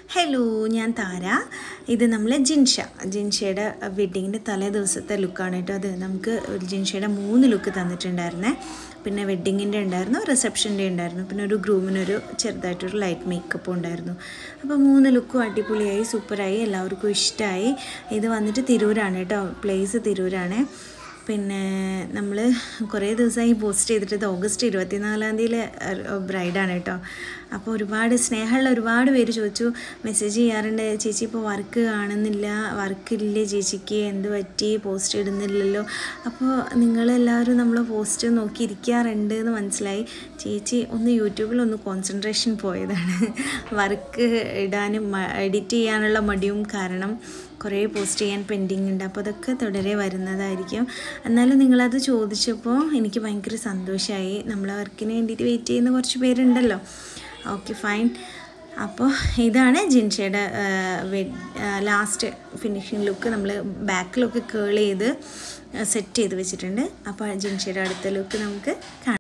hello ഞാൻ താര ഇത് നമ്മൾ ജിൻഷ ജിൻഷയുടെ വെഡ്ഡിങ്ങിൻ്റെ തലേ ദിവസത്തെ ലുക്കാണ് കേട്ടോ അത് നമുക്ക് ഒരു ജിൻഷയുടെ മൂന്ന് ലുക്ക് തന്നിട്ടുണ്ടായിരുന്നേ പിന്നെ വെഡ്ഡിങ്ങിൻ്റെ ഉണ്ടായിരുന്നു റിസപ്ഷൻ്റെ ഉണ്ടായിരുന്നു പിന്നെ ഒരു ഗ്രൂമിനൊരു ചെറുതായിട്ടൊരു ലൈറ്റ് മേക്കപ്പും ഉണ്ടായിരുന്നു അപ്പോൾ മൂന്ന് ലുക്കും അടിപൊളിയായി സൂപ്പറായി എല്ലാവർക്കും ഇഷ്ടമായി ഇത് വന്നിട്ട് തിരൂരാണ് കേട്ടോ പ്ലേസ് തിരൂരാണ് പിന്നെ നമ്മൾ കുറേ ദിവസമായി പോസ്റ്റ് ചെയ്തിട്ട് ഇത് ഓഗസ്റ്റ് ഇരുപത്തിനാലാം തീയതി ബ്രൈഡാണ് കേട്ടോ അപ്പോൾ ഒരുപാട് സ്നേഹമുള്ള ഒരുപാട് പേര് ചോദിച്ചു മെസ്സേജ് ചെയ്യാറുണ്ട് ചേച്ചി ഇപ്പോൾ വർക്ക് കാണുന്നില്ല വർക്കില്ലേ ചേച്ചിക്ക് എന്ത് പറ്റി പോസ്റ്റ് ഇടുന്നില്ലല്ലോ അപ്പോൾ നിങ്ങളെല്ലാവരും നമ്മൾ പോസ്റ്റ് നോക്കി ഇരിക്കാറുണ്ട് എന്ന് മനസ്സിലായി ചേച്ചി ഒന്ന് യൂട്യൂബിൽ ഒന്ന് കോൺസെൻട്രേഷൻ പോയതാണ് വർക്ക് ഇടാനും എഡിറ്റ് ചെയ്യാനുള്ള മടിയും കാരണം കുറേ പോസ്റ്റ് ചെയ്യാൻ പെൻഡിങ് ഉണ്ട് അപ്പോൾ അതൊക്കെ തുടരെ വരുന്നതായിരിക്കും എന്നാലും നിങ്ങളത് ചോദിച്ചപ്പോൾ എനിക്ക് ഭയങ്കര സന്തോഷമായി നമ്മളെ വർക്കിന് വേണ്ടിയിട്ട് വെയിറ്റ് ചെയ്യുന്ന കുറച്ച് പേരുണ്ടല്ലോ ഓക്കെ ഫൈൻ അപ്പോൾ ഇതാണ് ജിൻഷയുടെ ലാസ്റ്റ് ഫിനിഷിങ് ലുക്ക് നമ്മൾ ബാക്കിലൊക്കെ കേൾ ചെയ്ത് സെറ്റ് ചെയ്ത് വെച്ചിട്ടുണ്ട് അപ്പോൾ ജിൻഷയുടെ അടുത്ത ലുക്ക് നമുക്ക് കാണാം